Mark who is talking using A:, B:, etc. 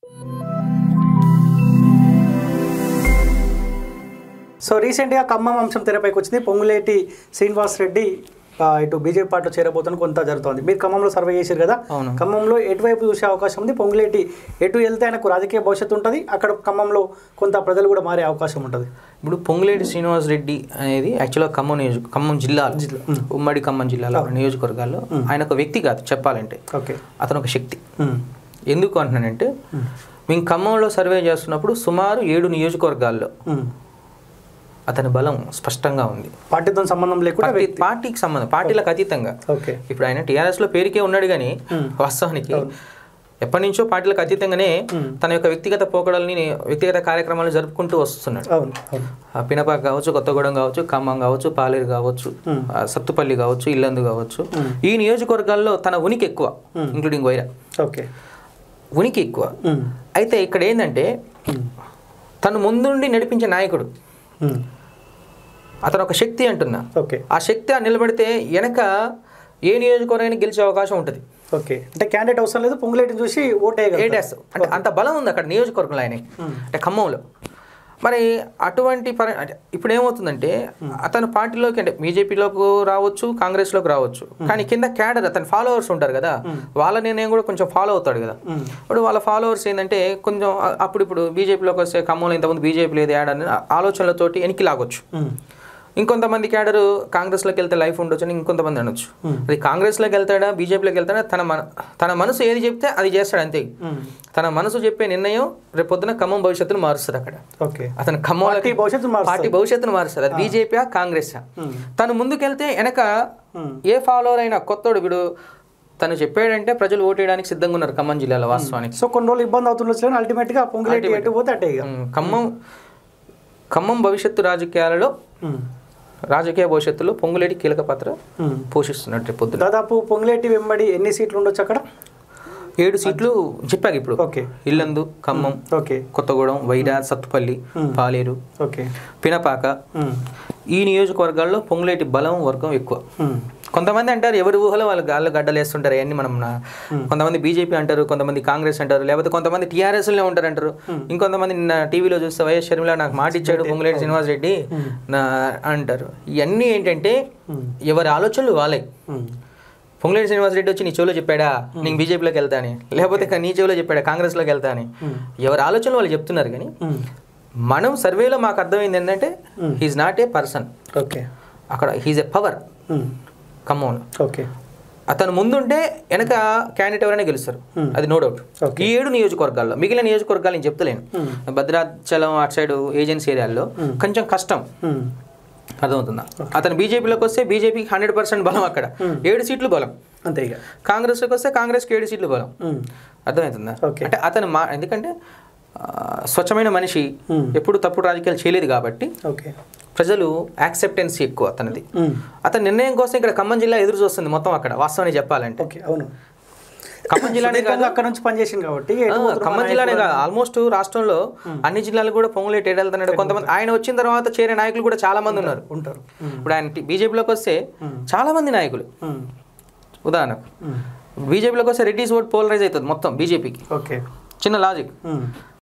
A: So రీసెంట్గా ఖమ్మం అంశం తెరపైకి వచ్చింది పొంగులేటి శ్రీనివాస్ రెడ్డి ఆ, ఇటు బీజేపీ పార్టీలో చేరబోతున్న కొంత జరుగుతోంది మీరు ఖమ్మంలో సర్వే చేశారు కదా
B: అవును.
A: ఖమ్మంలో ఎటువైపు చూసే అవకాశం ఉంది పొంగులేటి ఎటు వెళ్తే ఆయనకు రాజకీయ భవిష్యత్తు ఉంటుంది అక్కడ ఖమ్మంలో కొంత ప్రజలు కూడా మారే అవకాశం ఉంటుంది
B: ఇప్పుడు పొంగులేటి శ్రీనివాస్ రెడ్డి అనేది యాక్చువల్గా ఖమ్మం నియోజక ఖమ్మం జిల్లాలో ఉమ్మడి ఖమ్మం జిల్లాలో నియోజకవర్గాల్లో ఆయన ఒక వ్యక్తి కాదు చెప్పాలంటే
A: ఓకే
B: అతను ఒక శక్తి ఎందుకు అంటున్నానంటే మేము ఖమ్మంలో సర్వే చేస్తున్నప్పుడు సుమారు ఏడు నియోజకవర్గాల్లో అతని బలం స్పష్టంగా ఉంది
A: పార్టీతో సంబంధం లేకుండా
B: పార్టీ పార్టీకి సంబంధం పార్టీలకు అతీతంగా
A: ఓకే
B: ఇప్పుడు ఆయన టీఆర్ఎస్ లో పేరుకే ఉన్నాడు కానీ వాస్తవానికి ఎప్పటి నుంచో పార్టీలకు అతీతంగానే తన యొక్క వ్యక్తిగత పోకడల్ని వ్యక్తిగత కార్యక్రమాలను జరుపుకుంటూ వస్తున్నాడు
A: అవును అవును
B: ఆ పినపాక కావచ్చు కొత్తగూడెం కావచ్చు ఖమ్మం కావచ్చు పాలేరు కావచ్చు ఆ సత్తుపల్లి కావచ్చు ఇల్లందు కావచ్చు ఈ నియోజకవర్గాల్లో తన ఉనికి ఎక్కువ ఇంక్లూడింగ్ వైరా
A: ఓకే
B: ఉనికి ఎక్కువ అయితే ఇక్కడ ఏంటంటే తను ముందుండి నడిపించే నాయకుడు అతను ఒక శక్తి అంటున్నా
A: ఓకే
B: ఆ శక్తి ఆ నిలబడితే వెనక ఏ నియోజకవర్గానికి గెలిచే అవకాశం ఉంటుంది
A: ఓకే అంటే క్యాండిడేట్ అవసరం లేదు పొంగులేటిని చూసి ఓటేయగలరు
B: ఏటేస్తావు అంటే అంత బలం ఉంది అక్కడ నియోజకవర్గంలో ఆయన అంటే ఖమ్మంలో మరి అటువంటి పరి అంటే ఇప్పుడు ఏమవుతుందంటే అతను పార్టీలోకి అంటే బీజేపీలోకి రావచ్చు కాంగ్రెస్లోకి రావచ్చు కానీ కింద క్యాడర్ అతని ఫాలోవర్స్ ఉంటారు కదా వాళ్ళ నిర్ణయం కూడా కొంచెం ఫాలో అవుతాడు కదా ఇప్పుడు వాళ్ళ ఫాలోవర్స్ ఏంటంటే కొంచెం అ- అప్పుడు ఇప్పుడు బీజేపీలోకి వస్తే ఖమ్మంలో ఇంతకుముందు బీజేపీ లేదు యాడ్ అని ఆలోచనలతోటి వెనక్కి లాగొచ్చు ఇంకొంతమంది క్యాడరు కాంగ్రెస్లోకి వెళ్తే లైఫ్ ఉండొచ్చు అని ఇంకొంతమంది అనొచ్చు అది కాంగ్రెస్లోకి వెళ్తాడా బీజేపీలోకి వెళ్తాడా తన మన తన మనసు ఏది చెప్తే అది చేస్తాడు అంతే తన మనసు చెప్పే నిర్ణయం రేపు పొద్దున ఖమ్మం భవిష్యత్తును మారుస్తుంది అక్కడ
A: ఓకే
B: అతను ఖమ్మంలో
A: పార్టీ భవిష్యత్తు మారుస్తుంది.
B: పార్టీ భవిష్యత్తును మారుస్తుంది అది బీజేపీ కాంగ్రెస్ తను ముందుకెళ్తే వెనక ఏ ఫాలోవర్ అయినా కొత్తోడు వీడు తను చెప్పాడంటే ప్రజలు ఓటేయడానికి సిద్ధంగా ఉన్నారు ఖమ్మం జిల్లాలో వాస్తవానికి
A: సో కొన్ని రోజులు ఇబ్బంది అవుతుండొచ్చు కానీ అల్టిమేట్గా పొంగులేటి ఎటు పోతే అట్టే ఇక
B: ఉమ్, ఖమ్మం ఖమ్మం భవిష్యత్తు రాజకీయాలలో
A: ఉమ్.
B: రాజకీయ భవిష్యత్తులో పొంగులేటి కీలక పాత్ర
A: ఉమ్.
B: పోషిస్తున్నట్టు రేపు పొద్దున
A: దాదాపు పొంగులేటి వెంబడి ఎన్ని సీట్లు ఉండొచ్చు అక్కడ
B: ఏడు సీట్లు చెప్పాక ఇప్పుడు
A: okay
B: Yellandu Khammam
A: okay
B: Kothagudem Wyra Sathupalli Paleru
A: okay
B: Pinapaka
A: um.
B: ఈ నియోజకవర్గాల్లో పొంగులేటి బలం వర్గం ఎక్కువ
A: ఉమ్.
B: కొంతమంది అంటారు ఎవరి ఊహలో వాళ్ళు గాల్లో గడ్డలు వేస్తుంటారు అవన్నీ మనం నా- కొంతమంది బీజేపీ అంటారు కొంతమంది కాంగ్రెస్ అంటారు లేకపోతే కొంతమంది టీఆర్ఎస్లోనే ఉంటారు అంటారు ఇంకొంతమంది నిన్న టీవీలో చూస్తే వైఎస్ షర్మిల నాకు మాట ఇచ్చాడు పొంగులేటి శ్రీనివాస్ రెడ్డి నా అంటారు ఇవన్నీ ఏంటంటే ఎవరి ఆలోచనలు వాళ్ళే
A: ఉమ్.
B: పొంగులేటి శ్రీనివాస్ రెడ్డి వచ్చి నీ చెవిలో చెప్పాడా నేను బీజేపీలోకి వెళ్తా అని లేకపోతే ఇక నీ చెవిలో చెప్పాడా కాంగ్రెస్లోకి వెళ్తా అని ఎవరి ఆలోచనలు వాళ్ళు చెప్తున్నారు కానీ
A: ఉమ్.
B: మనం సర్వేలో మాకు అర్థమైంది ఏంటంటే he is not a person
A: okay
B: అక్కడ హీజ్ ఎ పవర్
A: ఉమ్.
B: ఖమ్మంలో
A: ఓకే
B: అతను ముందుంటే వెనక క్యాండిడేట్ ఎవరైనా గెలుస్తారు అది నో డౌట్
A: Okay.
B: ఈ ఏడు నియోజకవర్గాల్లో మిగిలిన నియోజకవర్గాలు నేను చెప్తలేను భద్రాచలం అటు సైడ్ ఏజెన్సీ ఏరియాల్లో కొంచెం కష్టం
A: ఉమ్.
B: అర్థమవుతుందా అతను బీజేపీలోకి వస్తే బీజేపీకి హండ్రెడ్ పర్సెంట్ బలం అక్కడ ఏడు సీట్లు బలం
A: అంతే ఇక
B: కాంగ్రెస్లోకి వస్తే కాంగ్రెస్కి ఏడు సీట్లు బలం
A: ఉమ్.
B: అర్థమవుతుందా
A: Okay.
B: అంటే అతను మా ఎందుకంటే ఆ, స్వచ్ఛమైన మనిషి ఎప్పుడు తప్పుడు రాజకీయాలు చేయలేదు కాబట్టి
A: ఓకే
B: ప్రజలు యాక్సెప్టెన్సీ ఎక్కువ అతనిది
A: ఉమ్.
B: అతని నిర్ణయం కోసం ఇక్కడ ఖమ్మం జిల్లా ఎదురు చూస్తుంది మొత్తం అక్కడ వాస్తవాన్ని చెప్పాలంటే
A: ఓకే అవును
B: ఖమ్మం జిల్లానే కాదు
A: సుదీర్ఘంగా అక్కడ నుంచి పనిచేసింది కాబట్టి
B: ఆ,
A: ఎటు పోతున్నారు
B: ఖమ్మం
A: మన
B: జిల్లానే
A: నాయకులు?
B: కాదు ఆల్మోస్ట్ రాష్ట్రంలో అన్ని జిల్లాలు కూడా పొంగులేటి వెళ్తున్నాడు కొంతమంది ఆయన వచ్చిన తర్వాత చేరే నాయకులు కూడా చాలా మంది ఉన్నారు
A: ఉంటారు
B: ఇప్పుడు ఆయన టి- బీజేపీలోకి వస్తే చాలా మంది నాయకులు
A: ఉమ్.
B: ఉదాహరణకు
A: ఉమ్.
B: బీజేపీలోకి వస్తే రెడ్డిస్ ఓట్ పోలరైజ్ అవుతుంది మొత్తం బీజేపీకి
A: ఓకే
B: చిన్న లాజిక్
A: ఉమ్.